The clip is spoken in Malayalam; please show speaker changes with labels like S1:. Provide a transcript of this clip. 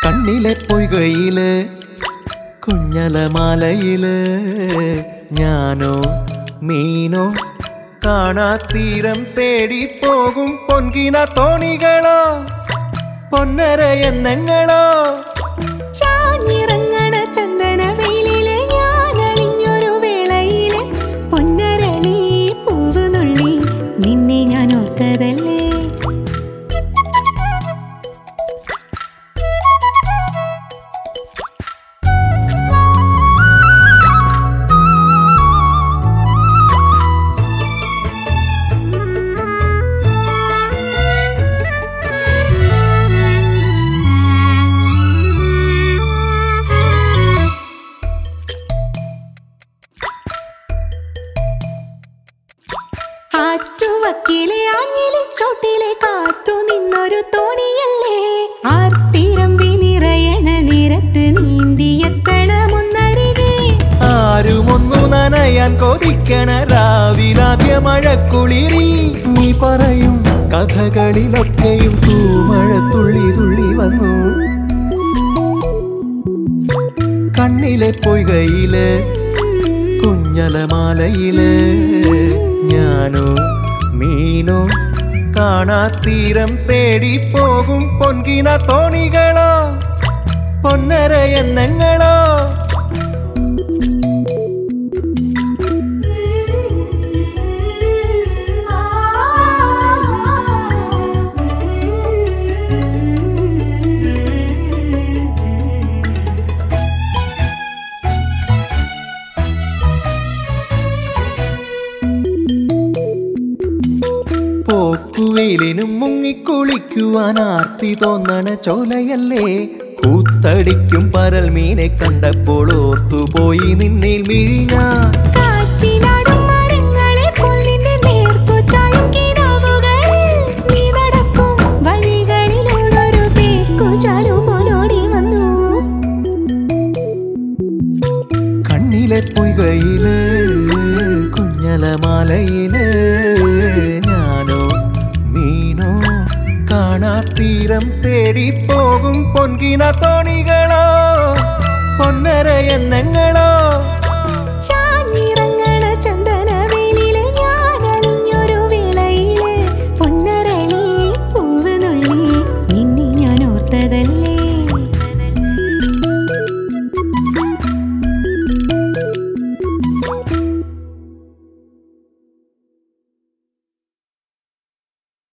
S1: കണ്ണിലെ പൊയ്കയില് കുഞ്ഞലമാലയില് ഞാനോ മീനോ കാണാത്തീരം തേടി പോകും പൊൻകിന തോണികളോ പൊന്നര എന്നെങ്ങളോ
S2: ചാഞ്ഞിറങ്ങണ ചന്ദന വെയിലില് ഞാൻ അലിഞ്ഞൊരു വേളയില് പൊന്നരളി പൂവ് നുള്ളി നിന്നെ ഞാൻ ഓർത്തതല്ലേ ആറ്റുവക്കിലെ ആഞ്ഞിലെ ചോട്ടിലെ കാത്തു നിന്നൊരു തോണിയല്ലേ ആർത്തിരമ്പി നിറയണ നിരത്ത് നീന്തിയെത്തണമൊന്നരികെ
S1: ആരുമൊന്നു നനയാൻ കൊതിക്കണ രാവിലാദ്യ മഴക്കുളിരിൽ നീ പറയും കഥകളിലൊക്കെയും തൂമഴ തുള്ളി തുള്ളി വന്നു കണ്ണിലെ പൊയ്കയില് കുഞ്ഞലമാലയില് ഞാനോ മീനോ കാണാത്തീരം തേടി പോകും പൊൻകിന തോണികളോ പൊന്നര എന്നെങ്ങളോ പോക്കുവെയിലിനും മുങ്ങിക്കുളിക്കുവാൻ ആർത്തി തോന്നണ ചോലയല്ലേ കൂത്തടിക്കും പരൽ മീനെ കണ്ടപ്പോൾ ഓർത്തുപോയി നിന്നിൽ മിഴിഞ്ഞ
S2: കാറ്റിലാടും മരങ്ങളെ പോൽ നിന്റെ നേർക്കു ചായും കിനാവുകളിൽ നീ നടക്കും വഴികളിലൂടൊരു തേക്കു ചാലു പോലോടി വന്നു
S1: കണ്ണിലെ പൊയ്കയില് കുഞ്ഞലമാലയില് ഞാനോ മീനോ കാണാത്തീരം തേടി പോകും പൊൻകിന തോണികളോ പൊന്നര എന്നെങ്ങ